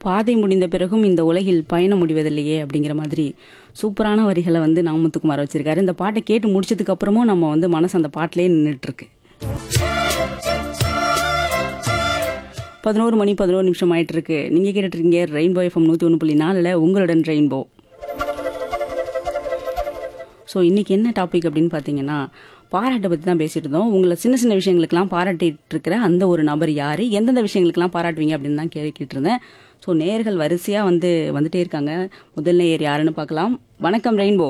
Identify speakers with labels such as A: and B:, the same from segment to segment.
A: பாதை முடிந்த பிறகும் இந்த உலகில் பயணம் முடிவதில்லையே அப்படிங்கிற மாதிரி சூப்பரான வரிகளை வந்து நாமத்துக்குமார் வச்சிருக்காரு இந்த பாட்டை கேட்டு முடிச்சதுக்கு அப்புறமும் நம்ம வந்து மனசு அந்த பாட்டிலே நின்றுட்டு இருக்கு பதினோரு மணி பதினோரு நிமிஷம் ஆயிட்டு இருக்கு நீங்க கேட்டுட்டு இருக்கீங்க ரெயின்போ எஃப்எம் நூத்தி ஒன்று புள்ளி நாலுல உங்களுடன் ரெயின்போ ஸோ இன்னைக்கு என்ன டாபிக் அப்படின்னு பார்த்தீங்கன்னா பாராட்டை பற்றி தான் பேசிட்டு இருந்தோம் உங்களை சின்ன சின்ன விஷயங்களுக்கெல்லாம் பாராட்டிட்டு இருக்கிற அந்த ஒரு நபர் யார் எந்தெந்த விஷயங்களுக்கெல்லாம் பாராட்டுவீங்க அப்படின்னு தான் கேட்டுட்டு இருந்தேன் ஸோ நேர்கள் வரிசையாக வந்து வந்துட்டே இருக்காங்க முதல் நேயர் யாருன்னு பார்க்கலாம் வணக்கம் ரெயின்போ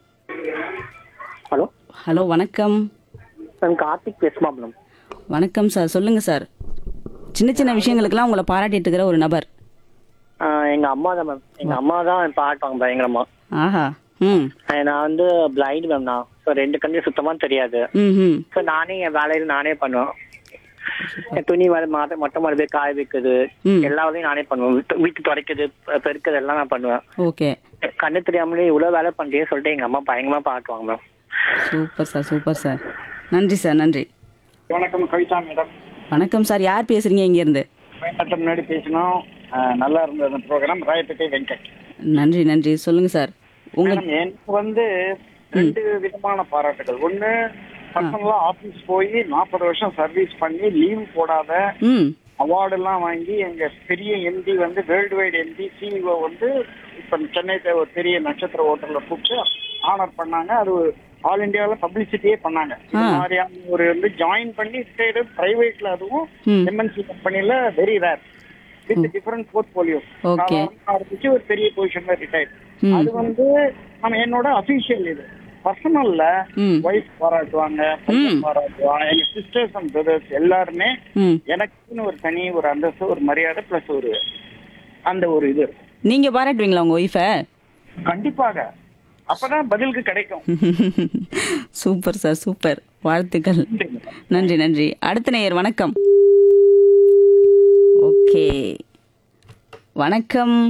B: ஹலோ
A: ஹலோ வணக்கம்
B: நான் கார்த்திக் பேசுமா மேடம்
A: வணக்கம் சார் சொல்லுங்கள் சார் சின்ன சின்ன விஷயங்களுக்கெல்லாம் உங்களை பாராட்டிட்டு இருக்கிற ஒரு நபர்
B: எங்க அம்மா தான் மேம் எங்க அம்மா தான் பாட்டுவாங்க பயங்கரமா
A: ஆஹா ம்
B: அஹ் நான் வந்து பிளைண்ட் மேம் நான் ஸோ ரெண்டு கண்ணு சுத்தமா தெரியாது
A: ம் ம்
B: ஸோ நானே என் வேலையில நானே பண்ணுவேன் என் துணி வேலை மாத மொட்டை மாதிரி போய் காய வைக்கிறது
A: ம்.
B: எல்லா வேலையும் நானே பண்ணுவேன் வீட்டு- வீட்டு துடைக்கிறது பெ- பெருக்கிறது எல்லாம் நான் பண்ணுவேன்
A: ஓகே
B: கண்ணு தெரியாமலே இவ்வளவு வேலை பண்றே சொல்லிட்டு எங்க அம்மா பயங்கரமா பாட்டுவாங்க ma'am
A: super sir super sir நன்றி சார் நன்றி
C: வணக்கம் கவிதா மேடம்
A: வணக்கம் சார் யார் பேசுறீங்க இங்கேருந்து
C: மேட்ட முன்னாடி பேசினோம் அஹ், நல்லா இருந்தது அந்த ப்ரோக்ராம் ராயப்பேட்டை வெங்கட்
A: நன்றி நன்றி சொல்லுங்க சார் உங்க
C: மேடம் எனக்கு வந்து ரெண்டு விதமான பாராட்டுகள் ஒண்ணு பர்சனலா ஆபீஸ் போய் நாற்பது வருஷம் சர்வீஸ் பண்ணி லீவ் போடாத
A: ம்
C: அவார்டு எல்லாம் வாங்கி எங்க பெரிய எம்டி வந்து வேர்ல்டு வைடு எம்டி சிஇஓ வந்து இப்ப சென்னையில ஒரு பெரிய நட்சத்திர ஹோட்டல்ல கூப்பிட்டு ஆனர் பண்ணாங்க அது ஆல் இந்தியாவில பப்ளிசிட்டியே பண்ணாங்க இந்த மாதிரியான ஒரு வந்து ஜாயின் பண்ணி ரிட்டையர்டு பிரைவேட்ல அதுவும்
A: ம்.
C: எம்என்சி கம்பெனில very rare with different portfolio
A: Okay.
C: ஆரம்பிச்சு ஒரு பெரிய பொசிஷன்ல ரிட்டையர்
A: ம்.
C: அது வந்து நம்ம என்னோட அபிஷியல் இது பர்சனல்ல
A: ம்
C: ஒய்ஃப் பாராட்டுவாங்க பையன் பாராட்டுவாங்க எங்க சிஸ்டர்ஸ் அண்ட் பிரதர்ஸ் எல்லாருமே
A: ம்
C: எனக்குன்னு ஒரு தனி ஒரு அந்தஸ்து ஒரு மரியாதை பிளஸ் ஒரு அந்த ஒரு இது இருக்கும்.
A: நீங்க பாராட்டுவீங்களா உங்க ஒய்ஃபை
C: கண்டிப்பாக அப்பதான் பதிலுக்கு கிடைக்கும்
A: சூப்பர் சார் சூப்பர் வாழ்த்துக்கள் நன்றி நன்றி அடுத்த நேயர் வணக்கம் ஓகே வணக்கம்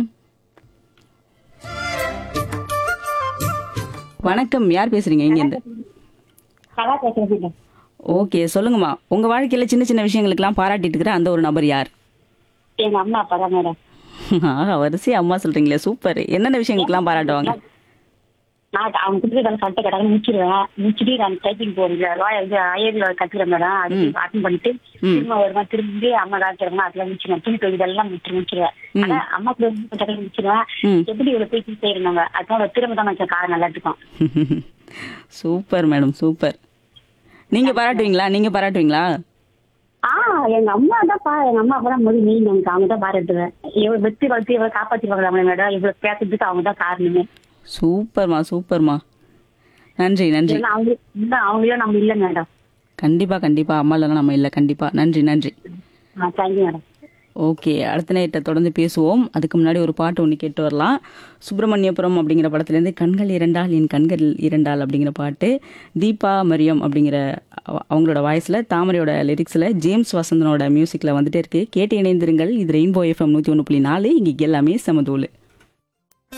A: வணக்கம் யார் பேசுறீங்க இங்கேருந்து
D: கலா பேசுறேன்
A: ஓகே சொல்லுங்கம்மா உங்க வாழ்க்கையில சின்ன சின்ன விஷயங்களுக்கெல்லாம் பாராட்டிட்டு இருக்கிற அந்த ஒரு நபர் யார்
D: எங்க அம்மா அப்பா தான் மேடம்
A: ஆஹா வரிசை அம்மா சொல்றீங்களே சூப்பர் என்னென்ன விஷயங்களுக்கெல்லாம் பாராட்டுவாங்க
D: நான் அவங்க கொடுத்துருக்க சட்டை கடை முடிச்சிருவேன் முடிச்சுட்டு நான் டைப்பிங் போறேன் லாயர் வந்து ஐஏபி கத்துக்கிறேன் மேடம் அது அட்டன் பண்ணிட்டு திரும்ப வருமா திரும்பி அம்மா காத்துறவங்க அதெல்லாம் முடிச்சிருவேன் துணி தொழில் எல்லாம் முடிச்சு முடிச்சிருவேன் ஆனா அம்மா கூட கொஞ்சம் முடிச்சிருவேன்
A: ம்.
D: எப்படி இவ்வளவு போய் செய்யறாங்க அதான் திரும்ப தான் வச்ச காரம் நல்லா இருக்கும்
A: சூப்பர் மேடம் சூப்பர் நீங்க பாராட்டுவீங்களா நீங்க பாராட்டுவீங்களா
D: ஆ எங்க அம்மா தான் பா எங்க அம்மா அப்பதான் முதல் மீன் எனக்கு அவங்க தான் பாராட்டுவேன் இவ்வளவு வெற்றி வளர்த்து இவ்வளவு காப்பாத்தி மேடம் இவ்வளவு பேசுறதுக்கு அவங்க தான் காரணமே
A: சூப்பர்மா சூப்பர்மா நன்றி நன்றி
D: ஏன்னா அவங்க இல்ல அவங்களும் நம்ம இல்ல மேடம்
A: கண்டிப்பா கண்டிப்பா அம்மா இல்லைனா நம்ம இல்லை கண்டிப்பா நன்றி நன்றி
D: ஆ தேங்க்யூ மேடம்
A: ஓகே அடுத்த நேரத்தை தொடர்ந்து பேசுவோம் அதுக்கு முன்னாடி ஒரு பாட்டு ஒன்று கேட்டு வரலாம் சுப்பிரமணியபுரம் அப்படிங்கிற படத்துலேருந்து கண்கள் இரண்டால் என் கண்கள் இரண்டால் அப்படிங்கிற பாட்டு தீபா மரியம் அப்படிங்கிற அவ- அவங்களோட வாய்ஸில் தாமரையோட லிரிக்ஸில் ஜேம்ஸ் வசந்தனோட மியூசிக்கில் வந்துட்டே இருக்கு கேட்டு இணைந்திருங்கள் இது ரெயின்போ எஃப்எம் நூற்றி ஒன்று புள்ளி நாலு இங்கே எல்லாமே சமதூள்